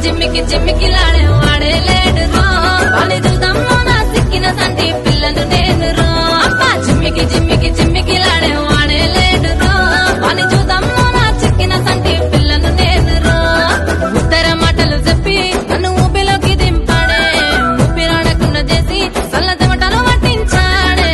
జిమ్మికి జిమ్మికి లాడే వాడే లేడు రో వాని చూద్దాంలో నా సిక్కిన సంటి పిల్లను నేను రో అబ్బా జిమ్మికి జిమ్మికి జిమ్మికి లాడే వాడే లేడు రో వాని చూద్దాంలో నా చిక్కిన సంటి పిల్లను నేను రో ఉత్తర మాటలు చెప్పి నన్ను ఊపిలోకి దింపాడే ఊపిరాడకుండా చేసి చల్లదమటలు పట్టించాడే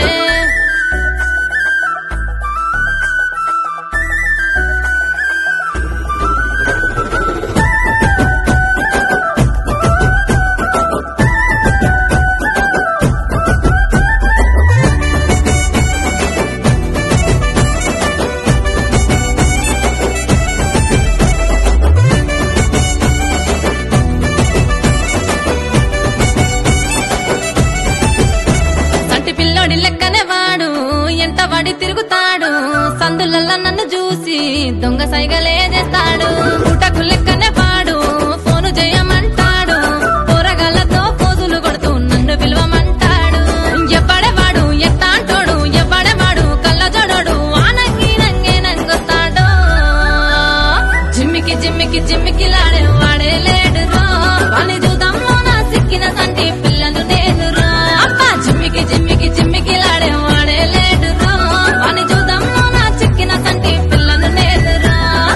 సంటి పిల్లోడి లెక్కనే వాడు ఎంత వాడి తిరుగుతాడు సందులల్ల నన్ను చూసి దొంగ సైగలే చేస్తాడు పుటకు లెక్కనే వాడు ఫోను చేయమంటాడు కూరగాళ్ళతో పోజులు కొడుతూ నన్ను పిలవమంటాడు ఎవ్వడేవాడు ఎత్తాంటోడు ఎవ్వడేవాడు కళ్ళ జోడోడు ఆనంగి నంగే నంగొస్తాడు జిమ్మికి జిమ్మికి జిమ్మికి లాడే వాడే లేడు రో వాని చూద్దాంలో నా సిక్కిన సంటి పిల్లను నేను రో అబ్బా జిమ్మికి జిమ్మికి జిమ్మికి లాడే వాడే లేడు రో వాని చూద్దాంలో నా చిక్కిన సంటి పిల్లను నేను రో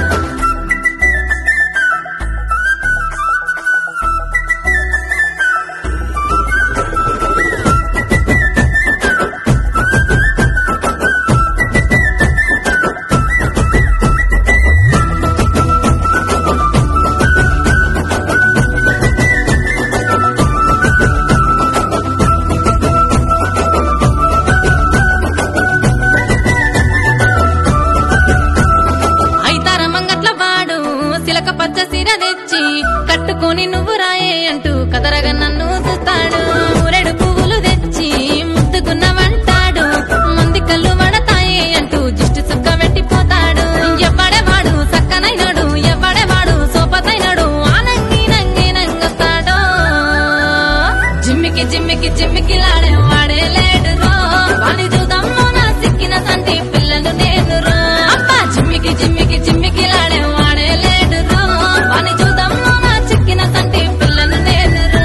అయితార మంగట్ల వాడు సిలక పచ్చ సిర తెచ్చి కట్టుకొని నువ్వు రాయే అంటూ కదరగా నన్ను చూస్తాడు ఊరెడు పువ్వులు తెచ్చి ముద్దుకున్నవంటాడు మంది కళ్ళు మడతాయి అంటూ జిష్టి సుక్క పెట్టిపోతాడు ఎవ్వడేవాడు సక్కనైనడు ఎవ్వడేవాడు సోపతైనడు ఆనంగి నంగి నంగొస్తాడు జిమ్మికి జిమ్మికి జిమ్మికి లాడే వాడే లేడు రో వాని చూద్దాంలో నా సిక్కిన సంటి పిల్లను నేను రో అబ్బా జిమ్మికి జిమ్మికి జిమ్మికి లాడే వాడే లేడు రో వాని చూద్దాంలో నా చిక్కిన సంటి పిల్లను నేను రో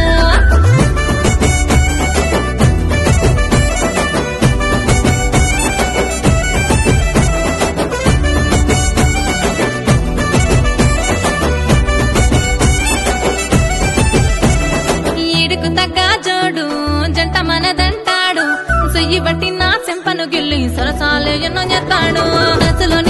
ఈడుకు తగ్గ జోడు జంట మనదంటాడు చెయ్యి బట్టి నా చెంపను గిల్లి సరసాలు ఎన్నో చేస్తాడు దశలో